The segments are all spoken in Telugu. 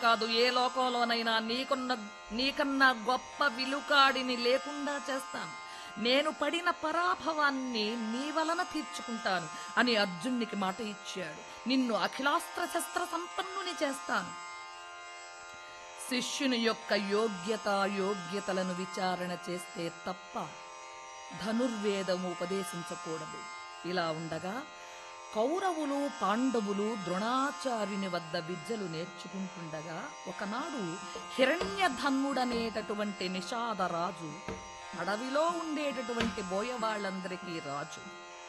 కాదు ఏ లోకంలోనైనా నీకున్న నీకన్నా గొప్ప విలుకాడిని లేకుండా చేస్తాను నేను పడిన పరాభవాన్ని నీ వలన తీర్చుకుంటాను అని అర్జునునికి మాట ఇచ్చాడు నిన్ను అఖిలాస్త్ర శస్త్ర సంపన్నుని చేస్తాను శిష్యుని యొక్క యోగ్యత యోగ్యతలను విచారణ చేస్తే తప్ప ధనుర్వేదము ఉపదేశించకూడదు ఇలా ఉండగా కౌరవులు పాండవులు ద్రోణాచార్యుని వద్ద విద్యలు నేర్చుకుంటుండగా ఒకనాడు హిరణ్యధన్నుడనేటటువంటి నిషాదరాజు అడవిలో ఉండేటటువంటి బోయవాళ్ళందరికీ రాజు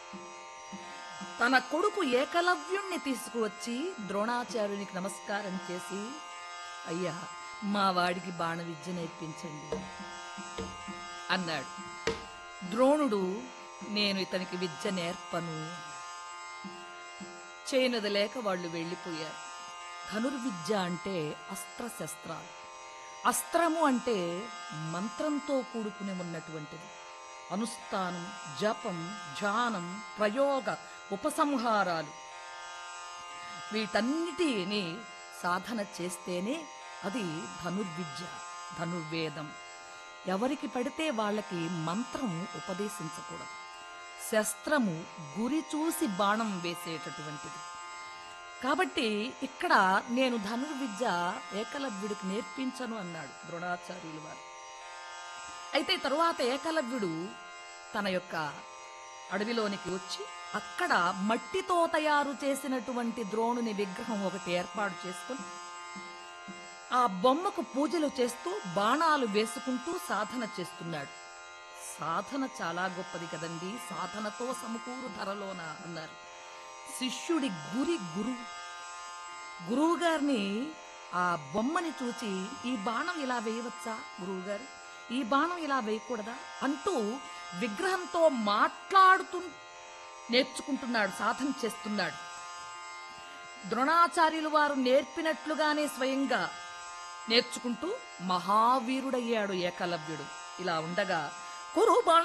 తన కొడుకు ఏకలవ్యుణ్ణి తీసుకువచ్చి ద్రోణాచార్యునికి నమస్కారం చేసి అయ్యా మా వాడికి బాణ విద్య నేర్పించండి అన్నాడు ద్రోణుడు నేను ఇతనికి విద్య నేర్పను చేయనది లేక వాళ్ళు వెళ్ళిపోయారు ధనుర్విద్య అంటే అస్త్రశస్త్రాలు అస్త్రము అంటే మంత్రంతో కూడుకుని ఉన్నటువంటిది అనుష్ఠానం జపం ధ్యానం ప్రయోగ ఉపసంహారాలు వీటన్నిటిని సాధన చేస్తేనే అది ధనుర్విద్య ధనుర్వేదం ఎవరికి పడితే వాళ్ళకి మంత్రం ఉపదేశించకూడదు శస్త్రము గురి చూసి బాణం వేసేటటువంటిది కాబట్టి ఇక్కడ నేను ధనుర్విద్య ఏకలవ్యుడికి నేర్పించను అన్నాడు ద్రోణాచార్యులు వారు అయితే తరువాత ఏకలవ్యుడు తన యొక్క అడవిలోనికి వచ్చి అక్కడ మట్టితో తయారు చేసినటువంటి ద్రోణుని విగ్రహం ఒకటి ఏర్పాటు చేసుకుని ఆ బొమ్మకు పూజలు చేస్తూ బాణాలు వేసుకుంటూ సాధన చేస్తున్నాడు సాధన చాలా గొప్పది కదండి సాధనతో సమకూరు ధరలోన అన్నారు శిష్యుడి గురి గురువు గురువు గారిని ఆ బొమ్మని చూచి ఈ బాణం ఇలా వేయవచ్చా గురువు గారు ఈ బాణం ఇలా వేయకూడదా అంటూ విగ్రహంతో మాట్లాడుతూ నేర్చుకుంటున్నాడు సాధన చేస్తున్నాడు ద్రోణాచార్యులు వారు నేర్పినట్లుగానే స్వయంగా నేర్చుకుంటూ మహావీరుడయ్యాడు ఏకలవ్యుడు ఇలా ఉండగా కురు